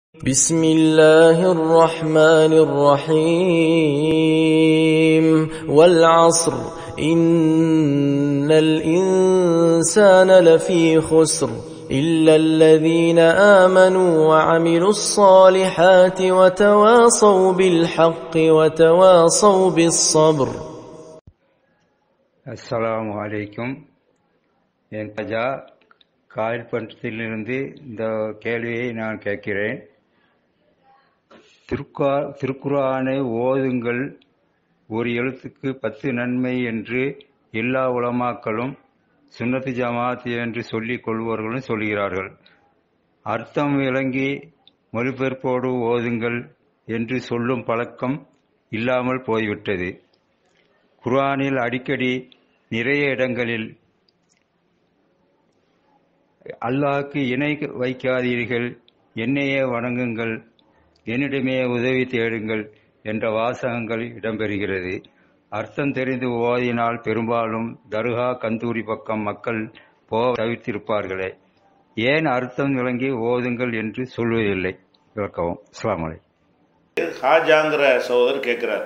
بسم الله الرحمن الرحيم والعصر إن الإنسان لفي خسر إلا الذين آمنوا وعملوا الصالحات وتواصوا بالحق وتواصوا بالصبر அஸ்ஸலாமு அலைக்கும் என் கஜா காயல்பட்டத்திலிருந்து இந்த கேள்வியை நான் கேட்கிறேன் திருக்கா திருக்குரானை ஓதுங்கள் ஒரு எழுத்துக்கு பத்து நன்மை என்று எல்லா உலமாக்களும் சுன்னத்து ஜமாத் என்று சொல்லிக் கொள்பவர்களும் சொல்கிறார்கள் அர்த்தம் விளங்கி மொழிபெயர்ப்போடு ஓதுங்கள் என்று சொல்லும் பழக்கம் இல்லாமல் போய்விட்டது குர்ஆனில் அடிக்கடி நிறைய இடங்களில் அல்லாஹ்க்கு இணை வைக்காதீர்கள் என்னையே வணங்குங்கள் என்னிடமே உதவி தேடுங்கள் என்ற வாசகங்கள் இடம்பெறுகிறது அர்த்தம் தெரிந்து ஓதினால் பெரும்பாலும் தர்கா கந்தூரி பக்கம் மக்கள் போக தவிர்த்திருப்பார்களே ஏன் அர்த்தம் விளங்கி ஓதுங்கள் என்று சொல்வதில்லை விளக்கவும் அஸ்ஸலாமு அலைக்கும் ஹாஜாங்கிற சகோதரர் கேட்குறார்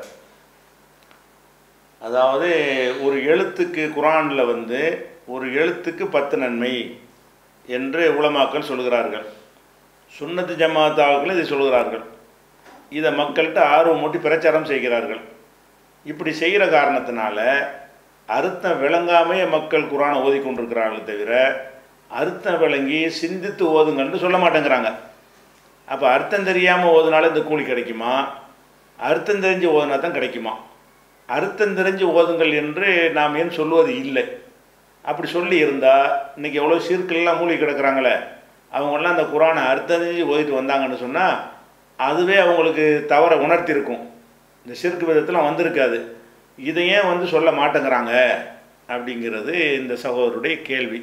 அதாவது ஒரு எழுத்துக்கு குரானில் வந்து ஒரு எழுத்துக்கு பத்து நன்மை என்று உலமாக்கள் சொல்கிறார்கள் சுன்னத்து ஜமாத்தாக்கள் இதை சொல்கிறார்கள் இதை மக்கள்கிட்ட ஆர்வம் மூட்டி பிரச்சாரம் செய்கிறார்கள் இப்படி செய்கிற காரணத்தினால அர்த்தம் விளங்காமையே மக்கள் குரானை ஓதி கொண்டிருக்கிறார்கள் தவிர அர்த்தம் விளங்கி சிந்தித்து ஓதுங்கன்னு சொல்ல மாட்டேங்கிறாங்க அப்போ அர்த்தம் தெரியாமல் ஓதுனால இந்த கூலி கிடைக்குமா அர்த்தம் தெரிஞ்சு ஓதுனா தான் கிடைக்குமா அர்த்தம் தெரிஞ்சு ஓதுங்கள் என்று நாம் ஏன் சொல்லுவது இல்லை அப்படி சொல்லி இருந்தால் இன்றைக்கி எவ்வளோ சீர்கெல்லாம் மூழ்கி கிடக்குறாங்களே அவங்களாம் அந்த குரானை அர்த்தம் தெரிஞ்சு ஓதிட்டு வந்தாங்கன்னு சொன்னால் அதுவே அவங்களுக்கு தவற உணர்த்தியிருக்கும் இந்த சிறுக்கு விதத்தில் வந்திருக்காது இதை ஏன் வந்து சொல்ல மாட்டேங்கிறாங்க அப்படிங்கிறது இந்த சகோதரருடைய கேள்வி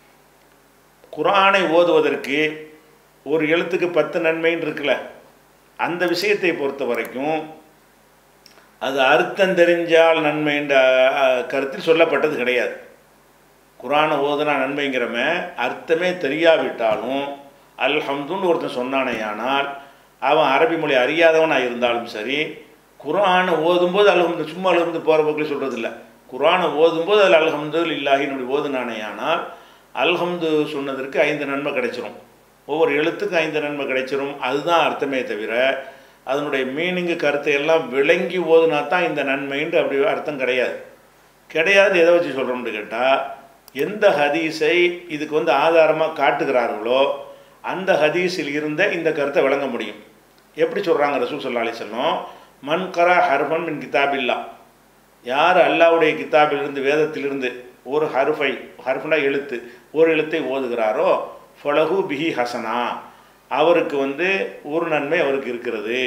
குரானை ஓதுவதற்கு ஒரு எழுத்துக்கு பத்து நன்மைன்னு இருக்குல்ல அந்த விஷயத்தை பொறுத்த வரைக்கும் அது அர்த்தம் தெரிஞ்சால் நன்மைன்ற அஹ், கருத்தில் சொல்லப்பட்டது கிடையாது குரானை ஓதுனா நன்மைங்கிறம அர்த்தமே தெரியாவிட்டாலும் அல்ஹம்துன்னு ஒருத்தன் சொன்னானேயானால் அவன் அரபி மொழி அறியாதவனாக இருந்தாலும் சரி குரானை ஓதும்போது அல்ஹம்து சும்மா அல்ஹம்து போகிற போக்கில் சொல்கிறது இல்லை குரானை ஓதும்போது அதில் அல்ஹம்து இல்லாஹின்னு அப்படி ஓதுனானேயானால் அல்ஹம்து சொன்னதற்கு ஐந்து நன்மை கிடைச்சிரும் ஒவ்வொரு எழுத்துக்கும் ஐந்து நன்மை கிடைச்சிரும் அதுதான் அர்த்தமே தவிர அதனுடைய மீனிங்கு கருத்தை எல்லாம் விளங்கி ஓதுனா தான் இந்த நன்மைன்ட்டு அப்படி அர்த்தம் கிடையாது கிடையாது எதை வச்சு சொல்கிறோம்னு கேட்டால் எந்த ஹதீஸை இதுக்கு வந்து ஆதாரமாக காட்டுகிறார்களோ அந்த ஹதீஸில் இருந்த இந்த கருத்தை விளங்க முடியும் எப்படி சொல்கிறாங்க ரசூல் சல்லா அலிசல்லம் மன்கரா ஹர்ஃபன் மின் கிதாபில்லா யார் அல்லாவுடைய கிதாபிலிருந்து வேதத்திலிருந்து ஒரு ஹர்ஃபை ஹர்ஃபனா எழுத்து ஒரு எழுத்தை ஓதுகிறாரோ ஃபலஹு பிஹி ஹசனா அவருக்கு வந்து ஒரு நன்மை அவருக்கு இருக்கிறது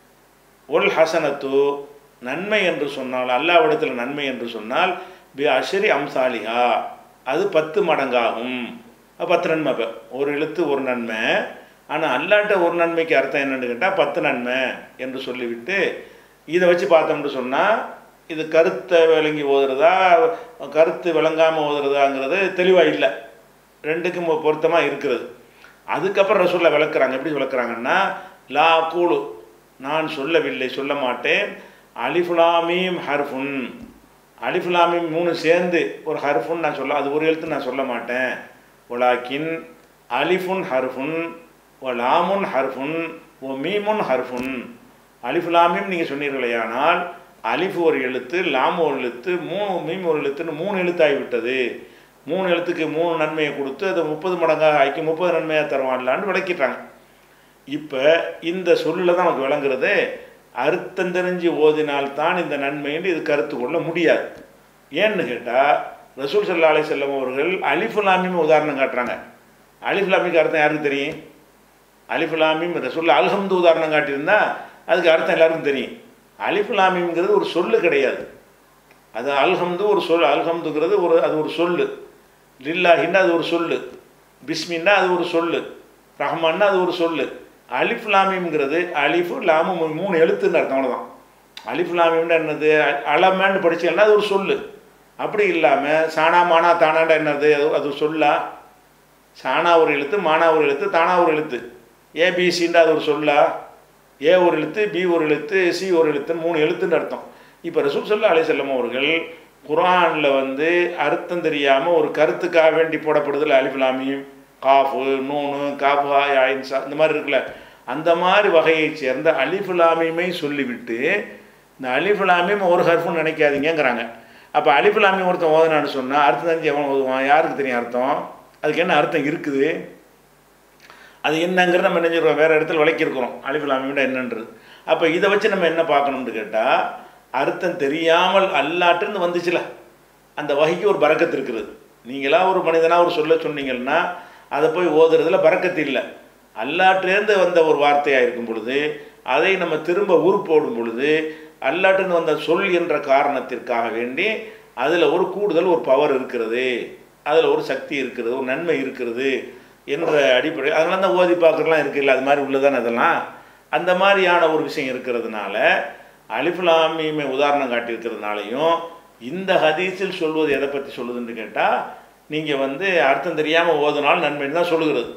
ஒல் ஹசனத்து நன்மை என்று சொன்னால் அல்லாவிடத்தில் நன்மை என்று சொன்னால் பி அஷரி அம்சாலிஹா அது பத்து மடங்காகும் அப்ப பத்து நன்மை இப்போ ஒரு எழுத்து ஒரு நன்மை ஆனால் அல்லாட்ட ஒரு நன்மைக்கு அர்த்தம் என்னன்னு கேட்டால் பத்து நன்மை என்று சொல்லிவிட்டு இதை வச்சு பார்த்தோம்னு சொன்னால் இது கருத்தை விளங்கி ஓதுறதா கருத்து விளங்காமல் ஓதுறதாங்கிறது தெளிவாக இல்லை ரெண்டுக்கும் பொருத்தமாக இருக்கிறது அதுக்கப்புறம் ரசூலில் விளக்குறாங்க எப்படி விளக்குறாங்கன்னா லா கூலு நான் சொல்லவில்லை சொல்ல மாட்டேன் அலிஃபுலாமீம் ஹர்ஃபுன் அலிஃபுலாமீம் மூணு சேர்ந்து ஒரு ஹர்ஃபுன் நான் சொல்ல அது ஒரு எழுத்து நான் சொல்ல மாட்டேன் ஒலாக்கின் அலிஃபுன் ஹர்ஃபுன் ஒ லாமுன் ஹர்ஃபுன் ஒ மீமுன் ஹர்ஃபுன் அலிஃபுலாமீம் நீங்கள் சொன்னீர்களேயானால் அலிஃபு ஒரு எழுத்து லாம் ஒரு எழுத்து மூணு மீம் ஒரு எழுத்துன்னு மூணு எழுத்தாகிவிட்டது மூணு எழுத்துக்கு மூணு நன்மையை கொடுத்து அதை முப்பது மடங்காக ஆக்கி முப்பது நன்மையாக தருவான்லான்னு விளக்கிட்டாங்க இப்போ இந்த சொல்லில் தான் நமக்கு விளங்குறது அர்த்தம் தெரிஞ்சு ஓதினால்தான் இந்த நன்மைன்னு இது கருத்து கொள்ள முடியாது ஏன்னு கேட்டால் ரசூல் சல்லா அலை செல்லம் அவர்கள் அலிஃபுலாமிம் உதாரணம் காட்டுறாங்க அலிஃபுலாமிக்கு அர்த்தம் யாருக்கு தெரியும் அலிஃபுலாமிம் ரசூல் அல்ஹம்து உதாரணம் காட்டியிருந்தா அதுக்கு அர்த்தம் எல்லாருக்கும் தெரியும் அலிஃபுலாமிங்கிறது ஒரு சொல்லு கிடையாது அது அல்ஹம்து ஒரு சொல் அல்ஹம்துங்கிறது ஒரு அது ஒரு சொல்லு லில்லாஹின்னா அது ஒரு சொல்லு பிஸ்மின்னா அது ஒரு சொல்லு ரஹ்மான்னா அது ஒரு சொல்லு அலிஃப் லாமிம்ங்கிறது அலிஃபு லாமு மூ- மூணு எழுத்துன்னு அர்த்தம் அவ்வளோதான் அலிஃப் லாமிம்னா என்னது அ- அலமன்னு படிச்சீங்கன்னா அது ஒரு சொல்லு அப்படி இல்லாமல் சானா மானா தானாண்டா என்னது அது அது ஒரு சொல்லா சானா ஒரு எழுத்து மானா ஒரு எழுத்து தானா ஒரு எழுத்து ஏபிசின்னு அது ஒரு சொல்லா ஏ ஒரு எழுத்து பி ஒரு எழுத்து சி ஒரு எழுத்து மூணு எழுத்துன்னு அர்த்தம் இப்போ ரசூல் சல்லா அலி செல்லம் அவர்கள் குரானில் வந்து அர்த்தம் தெரியாமல் ஒரு கருத்துக்காக வேண்டி போடப்படுதில்ல அலிஃபுலாமியும் காஃபு நூனு காஃபு ஹாய் ஆயின்சா இந்த மாதிரி இருக்குல்ல அந்த மாதிரி வகையைச் சேர்ந்த அலிஃபுலாமியுமே சொல்லிவிட்டு இந்த அலிஃபுலாமியும் ஒரு ஹர்ஃபுன்னு நினைக்காதீங்கங்கிறாங்க அப்போ அலிஃபுலாமி ஒருத்தன் ஓதனான்னு சொன்னால் அர்த்தம் தெரிஞ்சு எவன் ஓதுவான் யாருக்கு தெரியும் அர்த்தம் அதுக்கு என்ன அர்த்தம் இருக்குது அது என்னங்கிறத நம்ம என்ன சொல்கிறோம் வேறு இடத்துல விளக்கியிருக்கிறோம் அலிஃபுலாமியோட என்னன்றது அப்போ இதை வச்சு நம்ம என்ன பார்க்கணும்னு கேட்டால் அர்த்தம் தெரியாமல் அல்லாட்டுன்னு வந்துச்சுல அந்த வகைக்கு ஒரு பறக்கத்து இருக்குது நீங்களா ஒரு மனிதனாக ஒரு சொல்ல சொன்னீங்கன்னா அதை போய் ஓதுறதுல பறக்கத்து இல்லை அல்லாட்டிலேருந்து வந்த ஒரு வார்த்தையாக இருக்கும் பொழுது அதை நம்ம திரும்ப உருப்போடும் பொழுது அல்லாட்டுன்னு வந்த சொல் என்ற காரணத்திற்காக வேண்டி அதில் ஒரு கூடுதல் ஒரு பவர் இருக்கிறது அதில் ஒரு சக்தி இருக்கிறது ஒரு நன்மை இருக்கிறது என்ற அடிப்படை அதனால தான் ஓதி பார்க்குறலாம் இருக்குல்ல அது மாதிரி உள்ளதானே அதெல்லாம் அந்த மாதிரியான ஒரு விஷயம் இருக்கிறதுனால அலிஃபுலாமியுமே உதாரணம் காட்டியிருக்கிறதுனாலையும் இந்த ஹதீஸில் சொல்வது எதை பற்றி சொல்லுதுன்னு கேட்டால் நீங்கள் வந்து அர்த்தம் தெரியாமல் ஓதுனால் நன்மைன்னு தான் சொல்லுகிறது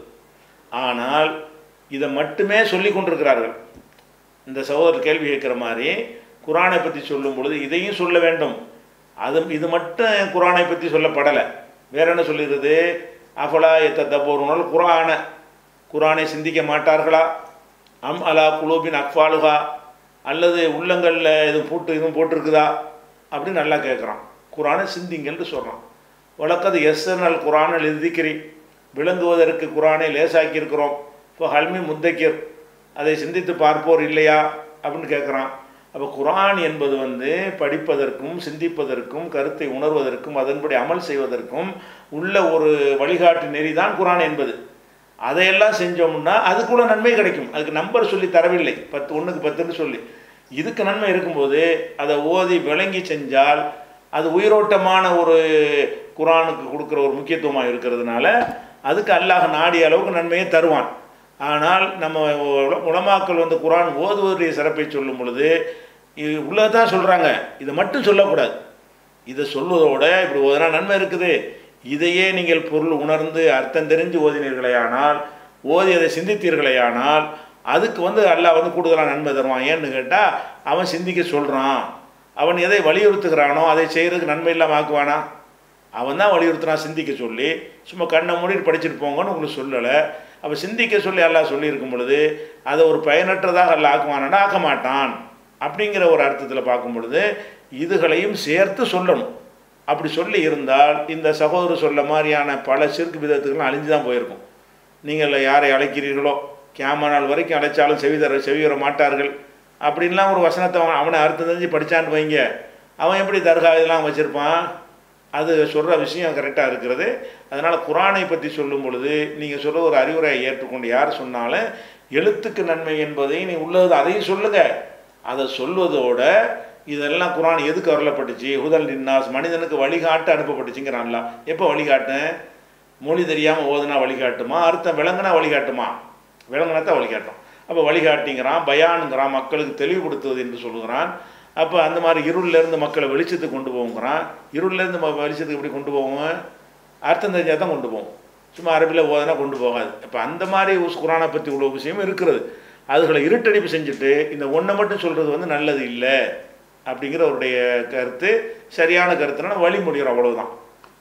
ஆனால் இதை மட்டுமே சொல்லி கொண்டிருக்கிறார்கள் இந்த சகோதரர் கேள்வி கேட்குற மாதிரி குரானை பற்றி சொல்லும் பொழுது இதையும் சொல்ல வேண்டும் அது இது மட்டும் குரானை பற்றி சொல்லப்படலை வேற என்ன சொல்லுகிறது அஃபலா எத்த தப்போருனால் குரானை குரானை சிந்திக்க மாட்டார்களா அம் அலா குலூபின் அக்ஃபாலுகா அல்லது உள்ளங்களில் எதுவும் பூட்டு எதுவும் போட்டிருக்குதா அப்படின்னு நல்லா கேட்குறான் குரானை சிந்திங்கன்னு சொல்கிறான் வழக்கது எஸ்என்எல் குரானில் எழுதிக்கிறி விளங்குவதற்கு குரானை லேசாக்கி இருக்கிறோம் இப்போ ஹல்மி முத்தக்கிர் அதை சிந்தித்து பார்ப்போர் இல்லையா அப்படின்னு கேட்குறான் அப்போ குரான் என்பது வந்து படிப்பதற்கும் சிந்திப்பதற்கும் கருத்தை உணர்வதற்கும் அதன்படி அமல் செய்வதற்கும் உள்ள ஒரு வழிகாட்டு நெறி தான் குரான் என்பது அதையெல்லாம் செஞ்சோம்னா அது கூட நன்மை கிடைக்கும் அதுக்கு நம்பர் சொல்லி தரவில்லை பத்து ஒன்றுக்கு பத்துன்னு சொல்லி இதுக்கு நன்மை இருக்கும்போது அதை ஓதி விளங்கி செஞ்சால் அது உயிரோட்டமான ஒரு குரானுக்கு கொடுக்குற ஒரு முக்கியத்துவமாக இருக்கிறதுனால அதுக்கு அல்லாஹ் நாடிய அளவுக்கு நன்மையை தருவான் ஆனால் நம்ம உல- உலமாக்கள் வந்து குரான் ஓதுவதுடைய சிறப்பை சொல்லும் பொழுது இது உள்ளதான் சொல்கிறாங்க இதை மட்டும் சொல்லக்கூடாது இதை சொல்வதோட இப்படி ஓதுனா நன்மை இருக்குது இதையே நீங்கள் பொருள் உணர்ந்து அர்த்தம் தெரிஞ்சு ஓதினீர்களேயானால் ஓதி அதை சிந்தித்தீர்களேயானால் அதுக்கு வந்து அல்லாஹ் வந்து கூடுதலாக நன்மை தருவான் ஏன்னு கேட்டால் அவன் சிந்திக்க சொல்கிறான் அவன் எதை வலியுறுத்துகிறானோ அதை செய்கிறதுக்கு நன்மை இல்லாமல் ஆக்குவானா அவன் தான் வலியுறுத்துறான் சிந்திக்க சொல்லி சும்மா கண்ணை மூடிட்டு படிச்சுட்டு போங்கன்னு உங்களுக்கு சொல்லலை அப்போ சிந்திக்க சொல்லி அல்லாஹ் சொல்லியிருக்கும் பொழுது அதை ஒரு பயனற்றதாக அல்லாஹ் ஆக்குவானா ஆக்க மாட்டான் அப்படிங்கிற ஒரு அர்த்தத்தில் பார்க்கும் பொழுது இதுகளையும் சேர்த்து சொல்லணும் அப்படி சொல்லி இருந்தால் இந்த சகோதரர் சொல்ல மாதிரியான பல சிறுக்கு விதத்துக்கெல்லாம் அழிஞ்சு தான் போயிருக்கும் நீங்கள் யாரை அழைக்கிறீர்களோ கேம நாள் வரைக்கும் அழைச்சாலும் செவி தர செவி வர மாட்டார்கள் அப்படின்லாம் ஒரு வசனத்தை அவன் அவனை அர்த்தம் தெரிஞ்சு படித்தான்னு வைங்க அவன் எப்படி தர்கா இதெல்லாம் வச்சுருப்பான் அது சொல்கிற விஷயம் கரெக்டாக இருக்கிறது அதனால் குரானை பற்றி சொல்லும் பொழுது நீங்கள் சொல்ல ஒரு அறிவுரையை ஏற்றுக்கொண்டு யார் சொன்னாலும் எழுத்துக்கு நன்மை என்பதை நீ உள்ளது அதையும் சொல்லுங்கள் அதை சொல்வதோட இதெல்லாம் குரான் எதுக்கு அருளப்பட்டுச்சு ஹுதல் நின்னாஸ் மனிதனுக்கு வழிகாட்ட அனுப்பப்பட்டுச்சுங்கிறான்ல எப்போ வழிகாட்டேன் மொழி தெரியாமல் ஓதுனா வழிகாட்டுமா அர்த்தம் விளங்குனா வழிகாட்டுமா விளங்குனா தான் வழிகாட்டும் அப்போ வழிகாட்டிங்கிறான் பயானுங்கிறான் மக்களுக்கு தெளிவுபடுத்துவது என்று சொல்லுகிறான் அப்போ அந்த மாதிரி இருளிலேருந்து மக்களை வெளிச்சத்துக்கு கொண்டு போங்கிறான் இருளிலேருந்து ம- வெளிச்சத்துக்கு எப்படி கொண்டு போவோம் அர்த்தம் தெரிஞ்சால் தான் கொண்டு போவோம் சும்மா அரபியில் ஓதுனா கொண்டு போகாது அப்போ அந்த மாதிரி உஸ் குரானை பற்றி உள்ள விஷயம் இருக்கிறது அதுகளை இருட்டடிப்பு செஞ்சுட்டு இந்த ஒன்றை மட்டும் சொல்கிறது வந்து நல்லது இல்லை அப்படிங்கிற அவருடைய கருத்து சரியான கருத்துனா நம்ம வழிமொழிகிறோம் அவ்வளவுதான்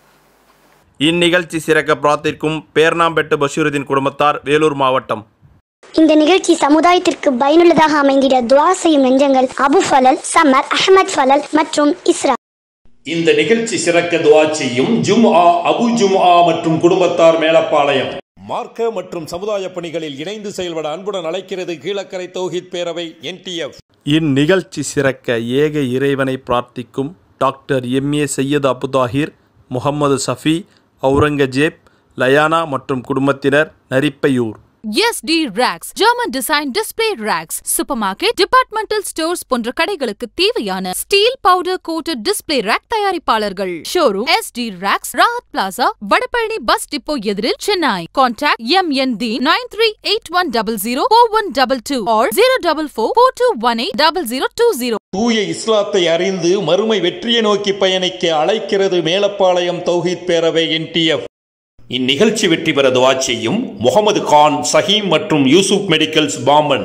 இந்நிகழ்ச்சி சிறக்க பிரார்த்திக்கும் பேர்ணாம்பெட்டு பஷீருதீன் குடும்பத்தார் வேலூர் மாவட்டம் இந்த நிகழ்ச்சி சமுதாயத்திற்கு பயனுள்ளதாக அமைந்திட துவா செய்யும் நெஞ்சங்கள் அபு ஃபலல் சமர் அஹமத் ஃபலல் மற்றும் இஸ்ரா இந்த நிகழ்ச்சி சிறக்க துவா செய்யும் ஜும்ஆ அபு ஜும்ஆ மற்றும் குடும்பத்தார் மேலப்பாளையம் மார்க்க மற்றும் சமுதாய பணிகளில் இணைந்து செயல்பட அன்புடன் அழைக்கிறது கீழக்கரை தௌஹித் பேரவை என்டிஎஃப் இந்நிகழ்ச்சி சிறக்க ஏக இறைவனை பிரார்த்திக்கும் டாக்டர் எம்ஏ சையது அபுதாஹிர் முகமது சஃபி அவுரங்கஜேப் லயானா மற்றும் குடும்பத்தினர் Narippaiyur SD Racks, German Design Display Racks, Supermarket, Departmental Stores போன்ற கடைகளுக்கு தேவையான steel powder coated display rack தயாரிப்பாளர்கள் showroom SD Racks, Rahat plaza Vadapalani bus depot எதிரில் Chennai contact M N the nine three eight one double zero four one double two or zero double four four two one eight double zero two zero தூய இஸ்லாத்தை அறிந்து மறுமை வெற்றியை நோக்கி பயணிக்க அழைக்கிறது மேலப்பாளையம் தௌஹித் பேரவை என்டிஎஃப் இந்நிகழ்ச்சி வெற்றி பெற துவா செய்யும் முகமது கான் சஹீம் மற்றும் யூசுப் மெடிக்கல்ஸ் பாம்பன்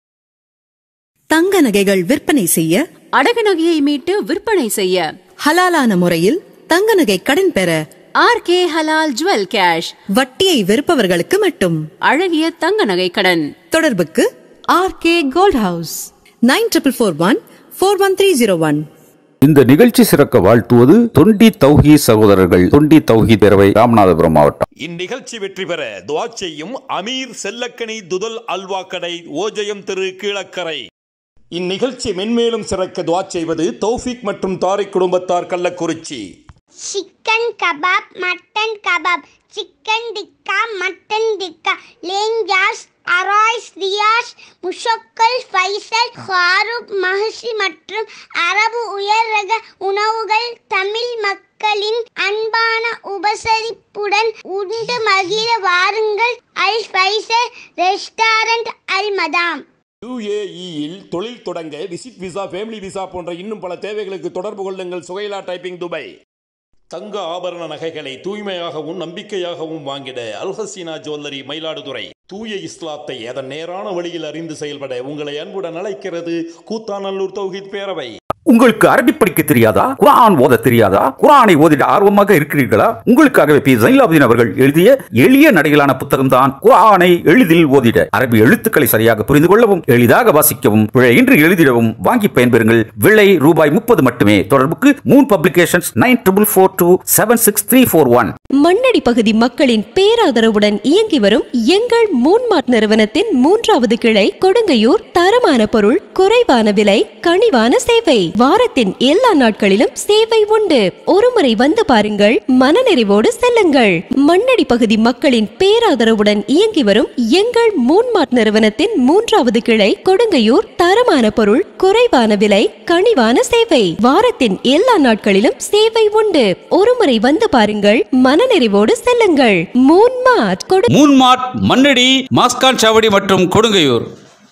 தங்க நகைகள் விற்பனை செய்ய அடகு நகையை மீட்டு விற்பனை செய்ய ஹலாலான முறையில் தங்க நகை கடன் பெற ஆர் கே ஹலால் ஜுவல் கேஷ் வட்டியை வெறுப்பவர்களுக்கு மட்டும் அழகிய தங்க நகை கடன் தொடர்புக்கு R K gold house nine triple four one four one three zero one இந்த நிகழ்ச்சி சிறக்க வாழ்த்துவது தொண்டி தௌஹி சகோதரர்கள் தொண்டி தௌஹி பேரவை ராமநாதபுரம் மாவட்டம் இந்நிகழ்ச்சி வெற்றி பெற துவா செய்யும் அமீர் செல்லக்கனி துதல் அல்வா கடை ஓஜயம் திரு கீழக்கரை இந்நிகழ்ச்சி மென்மேலும் சிறக்க துவா செய்வது தௌஃபிக் மற்றும் தாரிக் குடும்பத்தார் Kallakurichi chicken kebab mutton kebab chicken tikka mutton tikka லேஞ்சாஸ் அராய்ஸ் ரியாஸ் முஷக்கல் ஃபைசல் ஃபாரூக் மஹசி மற்றும் அரபு உயர் ரக உணவுகள் தமிழ் மக்களின் அன்பான உபசரிப்புடன் உண்டு மகிழ வாருங்கள் அல் ஃபைசல் ரெஸ்டாரண்ட் அல் மதாம் யுஏஇயில் தொழில் தொடங்க விசிட் விசா ஃபேமிலி விசா போன்ற இன்னும் பல தேவைகளுக்கு தொடர்பு கொள்ளுங்கள் சுகைலா டைப்பிங் துபாய் தங்க ஆபரண நகைகளை தூய்மையாகவும் நம்பிக்கையாகவும் வாங்கிட அல்ஹசீனா ஜுவல்லரி மயிலாடுதுறை தூய இஸ்லாத்தை அதன் நேரான வழியில் அறிந்து செயல்பட உங்களை அன்புடன் அழைக்கிறது கூத்தாநல்லூர் தௌஹித் பேரவை உங்களுக்கு அரபி படிக்க தெரியாதா குரான் ஓத தெரியாதா குரானை ஓதிட ஆர்வமாக இருக்கிறீர்களா உங்களுக்காகவே பி ஜைலாபுதீன் அவர்கள் எழுதிய எளிய நடையிலான புத்தகம் தான் குரானை எளிதில் ஓதிட அரபி எழுத்துக்களை சரியாக புரிந்து கொள்ளவும் எளிதாக வாசிக்கவும் பிழையின்றி எழுதிடவும் வாங்கி பயன்பெறுங்கள் விலை ரூபாய் முப்பது மட்டுமே தொடர்புக்கு moon publications nine triple four two seven six three four one Mannady பகுதி மக்களின் பேராதரவுடன் இயங்கி வரும் எங்கள் மூன்மார்ட் நிறுவனத்தின் மூன்றாவது கிளை கொடுங்கையூர் தரமான பொருள் குறைவான விலை கனிவான சேவை வாரத்தின் எல்லா நாட்களிலும் சேவை உண்டு ஒருமுறை வந்து பாருங்கள் மனநிறைவோடு செல்லுங்கள் மண்ணடி பகுதி மக்களின் பேராதரவுடன் இயங்கி வரும் எங்கள் மூன்மார்ட் நிறுவனத்தின் மூன்றாவது கிளை கொடுங்கையூர் தரமான பொருள் குறைவான விலை கனிவான சேவை வாரத்தின் எல்லா நாட்களிலும் சேவை உண்டு ஒருமுறை வந்து பாருங்கள் மனநிறைவோடு செல்லுங்கள் மூன்மார்ட் கொடு மூன்மார்ட் மண்ணடி மாஸ்கான் சாவடி மற்றும் கொடுங்கையூர்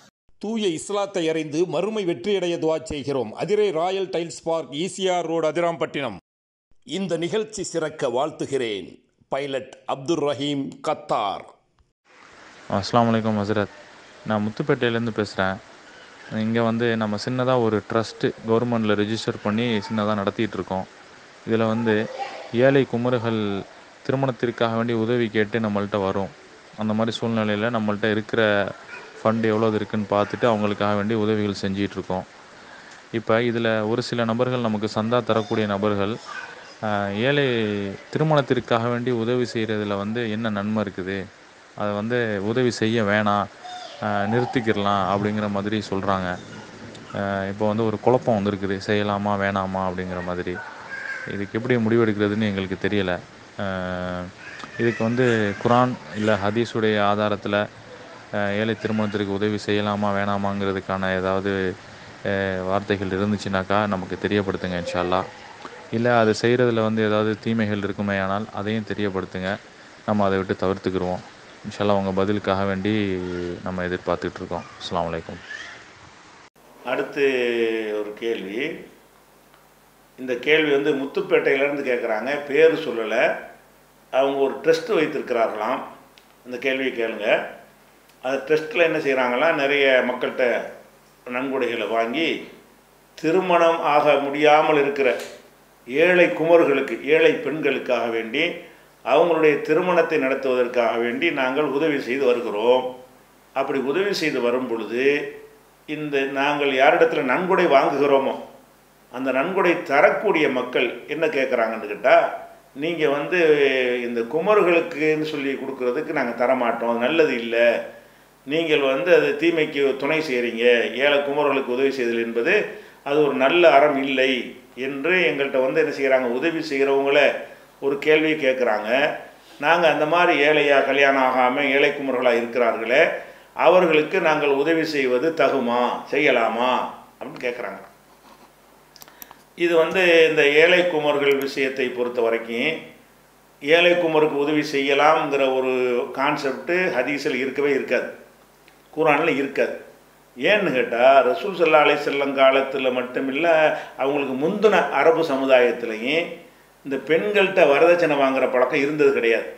தூய இஸ்லாத்தை அறிந்து மறுமை வெற்றியடைய துவா செய்கிறோம் Adirai royal tiles park ECR road Adirampattinam இந்த நிகழ்ச்சி சிறக்க வாழ்த்துகிறேன் பைலட் அப்துல் ரஹீம் கத்தார் அஸ்லாம் வலைக்கம் ஹசரத் நான் முத்துப்பேட்டையிலேருந்து பேசுகிறேன் இங்கே வந்து நம்ம சின்னதாக ஒரு ட்ரஸ்ட்டு கவர்மெண்டில் ரெஜிஸ்டர் பண்ணி சின்னதாக நடத்திட்டு இருக்கோம் இதில் வந்து ஏழை குமருகள் திருமணத்திற்காக வேண்டி உதவி கேட்டு நம்மள்ட்ட வரும் அந்த மாதிரி சூழ்நிலையில் நம்மள்ட்ட இருக்கிற ஃபண்டு எவ்வளோ இருக்குன்னு பார்த்துட்டு அவங்களுக்காக வேண்டி உதவிகள் செஞ்சிகிட்டு இருக்கோம் இப்போ இதில் ஒரு சில நபர்கள் நமக்கு சந்தா தரக்கூடிய நபர்கள் ஆஹ், ஏழை திருமணத்திற்காக வேண்டி உதவி செய்கிறதுல வந்து என்ன நன்மை இருக்குது அதை வந்து உதவி செய்ய வேணாம் ஆஹ், நிறுத்திக்கிடலாம் அப்படிங்கிற மாதிரி சொல்கிறாங்க இப்போ வந்து ஒரு குழப்பம் வந்திருக்குது செய்யலாமா வேணாமா அப்படிங்கிற மாதிரி இதுக்கு எப்படி முடிவெடுக்கிறதுன்னு எங்களுக்கு தெரியலை இதுக்கு வந்து குரான் இல்லை ஹதீஸுடைய ஆதாரத்தில் ஏழை திருமணத்திற்கு உதவி செய்யலாமா வேணாமாங்கிறதுக்கான ஏதாவது அஹ், வார்த்தைகள் இருந்துச்சுனாக்கா நமக்கு தெரியப்படுத்துங்க இன்ஷா அல்லாஹ் இல்லை அது செய்கிறதுல வந்து ஏதாவது தீமைகள் இருக்குமே ஆனால் அதையும் தெரியப்படுத்துங்க நம்ம அதை விட்டு தவிர்த்துக்கிடுவோம் இன்ஷால்லா உங்கள் பதிலுக்காக வேண்டி நம்ம எதிர்பார்த்துட்டு இருக்கோம் அஸ்ஸலாமு அலைக்கும் அடுத்து ஒரு கேள்வி இந்த கேள்வி வந்து முத்துப்பேட்டையிலேருந்து கேட்குறாங்க பேர் சொல்லலை அவங்க ஒரு ட்ரஸ்ட் வைத்திருக்கிறார்களாம் அந்த கேள்வியை கேளுங்க அந்த ட்ரஸ்ட்டில் என்ன செய்கிறாங்களாம் நிறைய மக்கள்கிட்ட நன்கொடைகளை வாங்கி திருமணம் ஆக முடியாமல் இருக்கிற ஏழை குமர்களுக்கு ஏழை பெண்களுக்காக வேண்டி அவங்களுடைய திருமணத்தை நடத்துவதற்காக வேண்டி நாங்கள் உதவி செய்து வருகிறோம் அப்படி உதவி செய்து வரும் பொழுது இந்த நாங்கள் யாரிடத்துல நன்கொடை வாங்குகிறோமோ அந்த நன்கொடை தரக்கூடிய மக்கள் என்ன கேட்குறாங்கன்னு கேட்டால் நீங்கள் வந்து இந்த குமர்களுக்குன்னு சொல்லி கொடுக்கறதுக்கு நாங்கள் தரமாட்டோம் அது நல்லது இல்லை நீங்கள் வந்து அது தீமைக்கு துணை செய்கிறீங்க ஏழை குமர்களுக்கு உதவி செய்தல் என்பது அது ஒரு நல்ல அறம் இல்லை என்று எங்கள்கிட்ட வந்து என்ன செய்கிறாங்க உதவி செய்கிறவங்கள ஒரு கேள்வி கேட்குறாங்க நாங்கள் அந்த மாதிரி ஏழையா கல்யாணம் ஆகாமல் ஏழை குமர்களாக இருக்கிறார்களே அவர்களுக்கு நாங்கள் உதவி செய்வது தகுமா செய்யலாமா அப்படின்னு கேட்குறாங்க இது வந்து இந்த ஏழை குமர்கள் விஷயத்தை பொறுத்த வரைக்கும் ஏழை குமருக்கு உதவி செய்யலாம்ங்கிற ஒரு கான்செப்ட்டு ஹதீஸில் இருக்கவே இருக்காது குரானில் இருக்காது ஏன்னு கேட்டால் ரசூல் சல்லா அலை செல்லம் காலத்தில் மட்டுமில்லை அவங்களுக்கு முந்தின அரபு சமுதாயத்திலையும் இந்த பெண்கள்கிட்ட வரதட்சணை வாங்குற பழக்கம் இருந்தது கிடையாது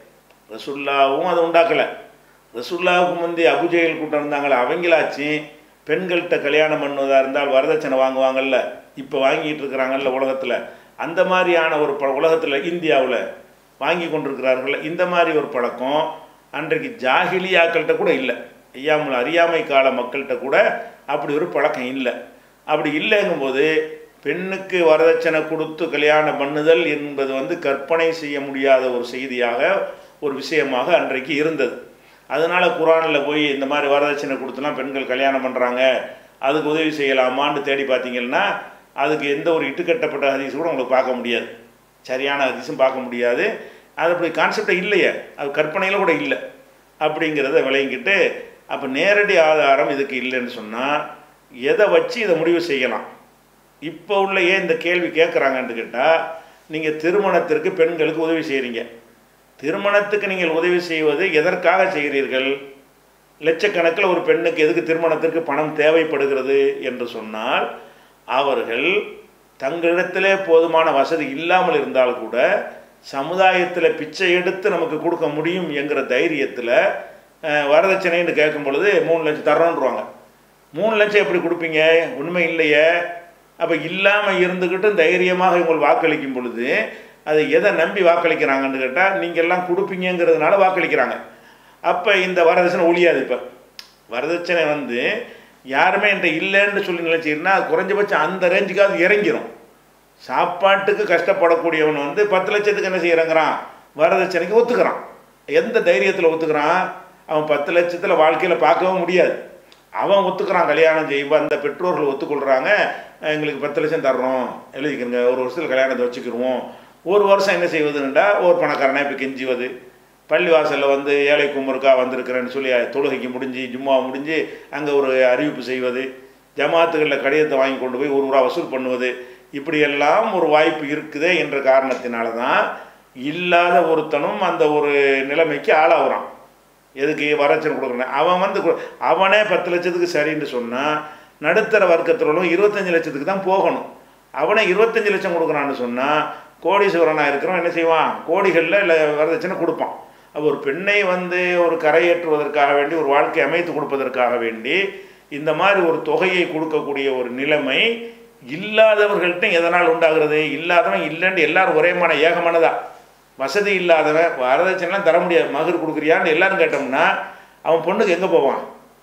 ரசுல்லாவும் அதை உண்டாக்கலை ரசுல்லாவுக்கு முந்தைய அபுஜெயல் கூட்டம் இருந்தாங்களே அவங்களாச்சும் பெண்கள்கிட்ட கல்யாணம் பண்ணுவதாக இருந்தால் வரதட்சணை வாங்குவாங்கல்ல இப்போ வாங்கிட்டு இருக்கிறாங்கல்ல உலகத்தில் அந்த மாதிரியான ஒரு ப உலகத்தில் இந்தியாவில் வாங்கி கொண்டிருக்கிறார்கள் இந்த மாதிரி ஒரு பழக்கம் அன்றைக்கு ஜாகிலியாக்கள்கிட்ட கூட இல்லை ஐயாமல் அறியாமை கால மக்கள்கிட்ட கூட அப்படி ஒரு பழக்கம் இல்லை அப்படி இல்லைங்கும்போது பெண்ணுக்கு வரதட்சணை கொடுத்து கல்யாணம் பண்ணுதல் என்பது வந்து கற்பனை செய்ய முடியாத ஒரு செய்தியாக ஒரு விஷயமாக அன்றைக்கு இருந்தது அதனால் குரானில் போய் இந்த மாதிரி வரதட்சணை கொடுத்துலாம் பெண்கள் கல்யாணம் பண்ணுறாங்க அதுக்கு உதவி செய்யலாமான்னு தேடி பார்த்தீங்கன்னா அதுக்கு எந்த ஒரு இட்டுக்கட்டப்பட்ட ஹதீஸ் கூட உங்களுக்கு பார்க்க முடியாது சரியான ஹதீஸும் பார்க்க முடியாது அது அப்படி கான்செப்டே இல்லையே அது கற்பனையில் கூட இல்லை அப்படிங்கிறத விளங்கிக்கிட்டு அப்போ நேரடி ஆதாரம் இதுக்கு இல்லைன்னு சொன்னால் எதை வச்சு இதை முடிவு செய்யலாம் இப்போ உள்ள ஏன் இந்த கேள்வி கேட்குறாங்கன்னு கேட்டால் நீங்கள் திருமணத்திற்கு பெண்களுக்கு உதவி செய்கிறீங்க திருமணத்துக்கு நீங்கள் உதவி செய்வது எதற்காக செய்கிறீர்கள் லட்சக்கணக்கில் ஒரு பெண்ணுக்கு எதுக்கு திருமணத்திற்கு பணம் தேவைப்படுகிறது என்று சொன்னால் அவர்கள் தங்களிடத்திலே போதுமான வசதி இல்லாமல் இருந்தால் கூட சமுதாயத்தில் பிச்சை எடுத்து நமக்கு கொடுக்க முடியும் என்கிற தைரியத்தில் வரதட்சணைன்னு கேட்கும் பொழுது மூணு லட்சம் தரோன்றாங்க மூணு லட்சம் எப்படி கொடுப்பீங்க உண்மை இல்லையே அப்போ இல்லாமல் இருந்துக்கிட்டு தைரியமாக உங்கள் வாக்களிக்கும் பொழுது அதை எதை நம்பி வாக்களிக்கிறாங்கன்னு கேட்டால் நீங்கள் எல்லாம் கொடுப்பீங்கிறதுனால வாக்களிக்கிறாங்க அப்போ இந்த வரதட்சணை ஒழியாது இப்போ வரதட்சணை வந்து யாருமே என்கிட்ட இல்லைன்னு சொல்லி நினச்சிங்கன்னா குறைஞ்சபட்சம் அந்த ரேஞ்சுக்காவது இறங்கிரும் சாப்பாட்டுக்கு கஷ்டப்படக்கூடியவன் வந்து பத்து லட்சத்துக்கு என்ன செய்யறங்கிறான் வரதட்சணைக்கு ஒத்துக்கிறான் எந்த தைரியத்தில் ஒத்துக்கிறான் அவன் பத்து லட்சத்தில் வாழ்க்கையில் பார்க்கவும் முடியாது அவன் ஒத்துக்கிறான் கல்யாணம் செய்வோம் அந்த பெற்றோர்கள் ஒத்துக்கொள்கிறாங்க எங்களுக்கு பத்து லட்சம் தர்றோம் எழுதிக்கிறங்க ஒரு வருஷத்தில் கல்யாணத்தை வச்சுக்கிருவோம் ஒரு வருஷம் என்ன செய்வதுன்னா ஒரு பணக்காரனை இப்போ கெஞ்சுவது பள்ளிவாசலில் வந்து ஏழை கும்பருக்கா வந்திருக்கிறேன்னு சொல்லி தொழுகைக்கு முடிஞ்சு ஜும்மா முடிஞ்சு அங்கே ஒரு அறிவிப்பு செய்வது ஜமாத்துகளில் கடிதத்தை வாங்கி கொண்டு போய் ஒரு ரூபா வசூல் பண்ணுவது இப்படியெல்லாம் ஒரு வாய்ப்பு இருக்குதே என்ற காரணத்தினால தான் இல்லாத ஒருத்தனும் அந்த ஒரு நிலைமைக்கு ஆளாகிறான் எதுக்கு வரச்சனை கொடுக்குறேன் அவன் வந்து அவனே பத்து லட்சத்துக்கு சரின்னு சொன்னால் நடுத்தர வர்க்கத்தில் இருபத்தஞ்சி லட்சத்துக்கு தான் போகணும் அவனே இருபத்தஞ்சி லட்சம் கொடுக்குறான்னு சொன்னால் கோடீஸ்வரனாக இருக்கிறவன் என்ன செய்வான் கோடிகளில் இல்லை வரதட்சணை கொடுப்பான் அப்போ ஒரு பெண்ணை வந்து ஒரு கரையேற்றுவதற்காக வேண்டி ஒரு வாழ்க்கை அமைத்து கொடுப்பதற்காக வேண்டி இந்த மாதிரி ஒரு தொகையை கொடுக்கக்கூடிய ஒரு நிலைமை இல்லாதவர்கள்ட்ட எதனால் உண்டாகிறது இல்லாதவன் இல்லைன்னு எல்லாரும் ஒரேமான ஏகமானதா வசதி இல்லாதவன் வரதட்சணைலாம் தர முடியாது மகர் கொடுக்குறியான்னு எல்லாரும் கேட்டோம்னா அவன் பொண்ணுக்கு எங்கே போவான்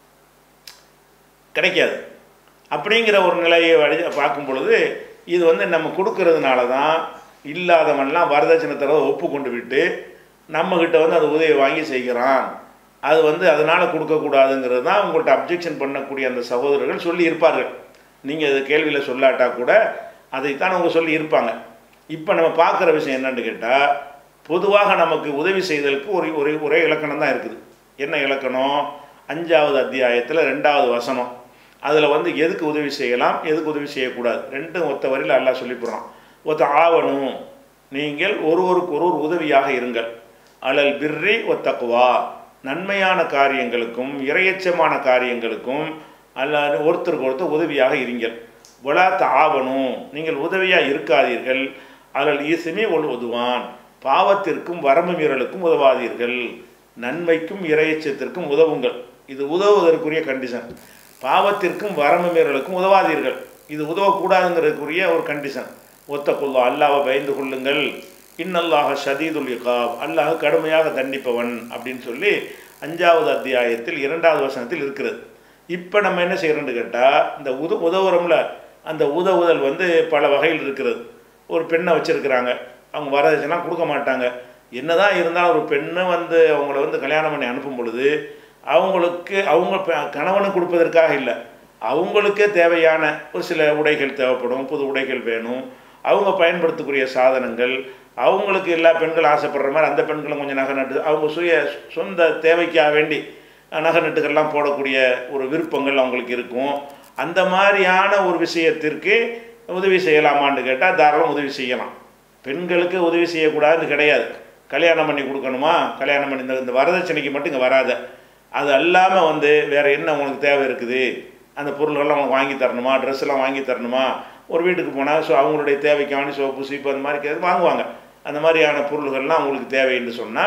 கிடைக்காது அப்படிங்கிற ஒரு நிலையை வழி பார்க்கும் பொழுது இது வந்து நம்ம கொடுக்கறதுனால தான் இல்லாதவன்லாம் வரதட்சணை தரவை ஒப்பு கொண்டு விட்டு நம்மக்கிட்ட வந்து அது உதவி வாங்கி செய்கிறான் அது வந்து அதனால் கொடுக்கக்கூடாதுங்கிறது தான் உங்கள்கிட்ட அப்ஜெக்ஷன் பண்ணக்கூடிய அந்த சகோதரர்கள் சொல்லி இருப்பார்கள் நீங்கள் அது கேள்வியில் சொல்லாட்டா கூட அதைத்தான் அவங்க சொல்லி இருப்பாங்க இப்போ நம்ம பார்க்குற விஷயம் என்னன்னு கேட்டால் பொதுவாக நமக்கு உதவி செய்தலுக்கு ஒரு ஒரே ஒரே இலக்கணம் தான் இருக்குது என்ன இலக்கணம் அஞ்சாவது அத்தியாயத்தில் ரெண்டாவது வசனம் அதில் வந்து எதுக்கு உதவி செய்யலாம் எதுக்கு உதவி செய்யக்கூடாது ரெண்டும் ஒத்த வரையில் எல்லாம் சொல்லிவிடுறான் ஒத்த ஆவணும் நீங்கள் ஒருவருக்கு ஒருவர் உதவியாக இருங்கள் அலல் பிர்ரி ஒத்தக்குவா நன்மையான காரியங்களுக்கும் இரையச்சமான காரியங்களுக்கும் அல்லது ஒருத்தருக்கு ஒருத்தர் உதவியாக இருங்கள் ஒலாத்த ஆவணும் நீங்கள் உதவியாக இருக்காதீர்கள் அலல் ஈசுமே ஒழு உதுவான் பாவத்திற்கும் வரம்பு மீறலுக்கும் உதவாதீர்கள் நன்மைக்கும் இரையச்சத்திற்கும் உதவுங்கள் இது உதவுவதற்குரிய கண்டிஷன் பாவத்திற்கும் வரம்பு மீறலுக்கும் உதவாதீர்கள் இது உதவக்கூடாதுங்கிறதுக்குரிய ஒரு கண்டிஷன் ஒத்த கொள்ளோ அல்லாவை பயந்து கொள்ளுங்கள் இன்னல்லாக ஷதீதுல் இகாப் அல்லாஹ் கடுமையாக தண்டிப்பவன் அப்படின்னு சொல்லி அஞ்சாவது அத்தியாயத்தில் இரண்டாவது வசனத்தில் இருக்கிறது இப்போ நம்ம என்ன செய்கிறோம்னு கேட்டால் இந்த உத உதவுறோம்ல அந்த உதவுதல் வந்து பல வகையில் இருக்கிறது ஒரு பெண்ணை வச்சுருக்கிறாங்க அவங்க வரதட்சணைலாம் கொடுக்க மாட்டாங்க என்னதான் இருந்தாலும் ஒரு பெண்ணை வந்து அவங்கள வந்து கல்யாணம் பண்ணி அனுப்பும் பொழுது அவங்களுக்கு அவங்க கணவனுக்கு கொடுப்பதற்காக இல்லை அவங்களுக்கே தேவையான ஒரு சில உடைகள் தேவைப்படும் புது உடைகள் வேணும் அவங்க பயன்படுத்தக்கூடிய சாதனங்கள் அவங்களுக்கு எல்லா பெண்கள் ஆசைப்படுற மாதிரி அந்த பெண்களும் கொஞ்சம் நகை நட்டு அவங்க சுய சொந்த தேவைக்காக வேண்டி நகை நட்டுக்கள்லாம் போடக்கூடிய ஒரு விருப்பங்கள் அவங்களுக்கு இருக்கும் அந்த மாதிரியான ஒரு விஷயத்திற்கு உதவி செய்யலாமான்னு கேட்டால் தாராளம் உதவி செய்யலாம் பெண்களுக்கு உதவி செய்யக்கூடாதுன்னு கிடையாது கல்யாணம் பண்ணி கொடுக்கணுமா கல்யாணம் பண்ணி இந்த இந்த வரதட்சணைக்கு மட்டும் இங்கே வராத அது அல்லாமல் வந்து வேறு என்ன உங்களுக்கு தேவை இருக்குது அந்த பொருள்கள்லாம் அவங்க வாங்கி தரணுமா ட்ரெஸ் எல்லாம் வாங்கி தரணுமா ஒரு வீட்டுக்கு போனால் ஸோ அவங்களுடைய தேவைக்கான சோப்பு சீப்பு அந்த மாதிரி வாங்குவாங்க அந்த மாதிரியான பொருள்கள்லாம் அவங்களுக்கு தேவைன்னு சொன்னால்